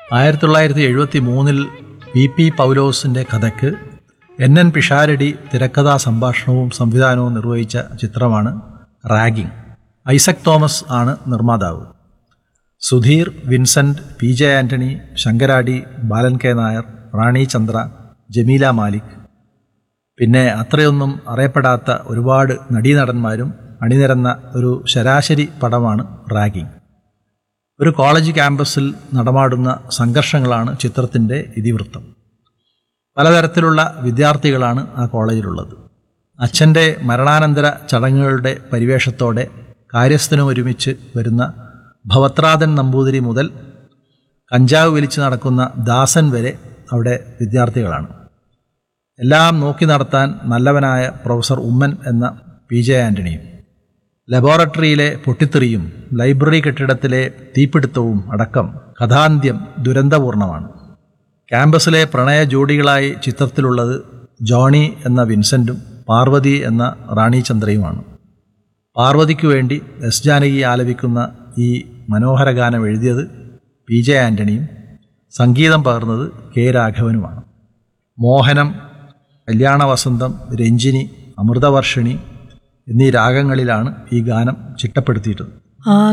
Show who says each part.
Speaker 1: ആയിരത്തി തൊള്ളായിരത്തി എഴുപത്തി മൂന്നിൽ വി പി പൗലോസിൻ്റെ കഥയ്ക്ക് എൻ എൻ പിഷാരടി തിരക്കഥാ സംഭാഷണവും സംവിധാനവും നിർവഹിച്ച ചിത്രമാണ് റാഗിംഗ് ഐസക് തോമസ് ആണ് നിർമ്മാതാവ് Sudheer Vincent P J Antony Sankaradi Balan K Nair Rani Chandra Jameela Malik പിന്നെ അത്രയൊന്നും അറിയപ്പെടാത്ത ഒരുപാട് നടീനടന്മാരും അണിനിരന്ന ഒരു ശരാശരി പടമാണ് റാഗിംഗ് ഒരു കോളേജ് ക്യാമ്പസിൽ നടമാടുന്ന സംഘർഷങ്ങളാണ് ചിത്രത്തിൻ്റെ ഇതിവൃത്തം പലതരത്തിലുള്ള വിദ്യാർത്ഥികളാണ് ആ കോളേജിലുള്ളത് അച്ഛൻ്റെ മരണാനന്തര ചടങ്ങുകളുടെ പരിവേഷത്തോടെ കാര്യസ്ഥനും ഒരുമിച്ച് വരുന്ന ഭവത്രാതൻ നമ്പൂതിരി മുതൽ കഞ്ചാവ് വലിച്ചു നടക്കുന്ന ദാസൻ വരെ അവിടെ വിദ്യാർത്ഥികളാണ് എല്ലാം നോക്കി നടത്താൻ നല്ലവനായ പ്രൊഫസർ ഉമ്മൻ എന്ന പി ജെ ആൻ്റണിയും ലബോറട്ടറിയിലെ പൊട്ടിത്തെറിയും ലൈബ്രറി കെട്ടിടത്തിലെ തീപിടുത്തവും അടക്കം കഥാന്ത്യം ദുരന്തപൂർണമാണ് ക്യാമ്പസിലെ പ്രണയ ജോഡികളായി ചിത്രത്തിലുള്ളത് ജോണി എന്ന വിൻസെൻറ്റും പാർവതി എന്ന റാണി ചന്ദ്രയുമാണ് പാർവതിക്കു വേണ്ടി എസ് ജാനകി ആലപിക്കുന്ന ഈ മനോഹര ഗാനം എഴുതിയത് പി ജെ ആൻ്റണിയും സംഗീതം പകർന്നത് കെ രാഘവനുമാണ് മോഹനം കല്യാണവസന്തം രഞ്ജിനി അമൃതവർഷിണി എന്നീ രാഗങ്ങളിലാണ് ഈ ഗാനം ചിട്ടപ്പെടുത്തിയിട്ടുള്ളത്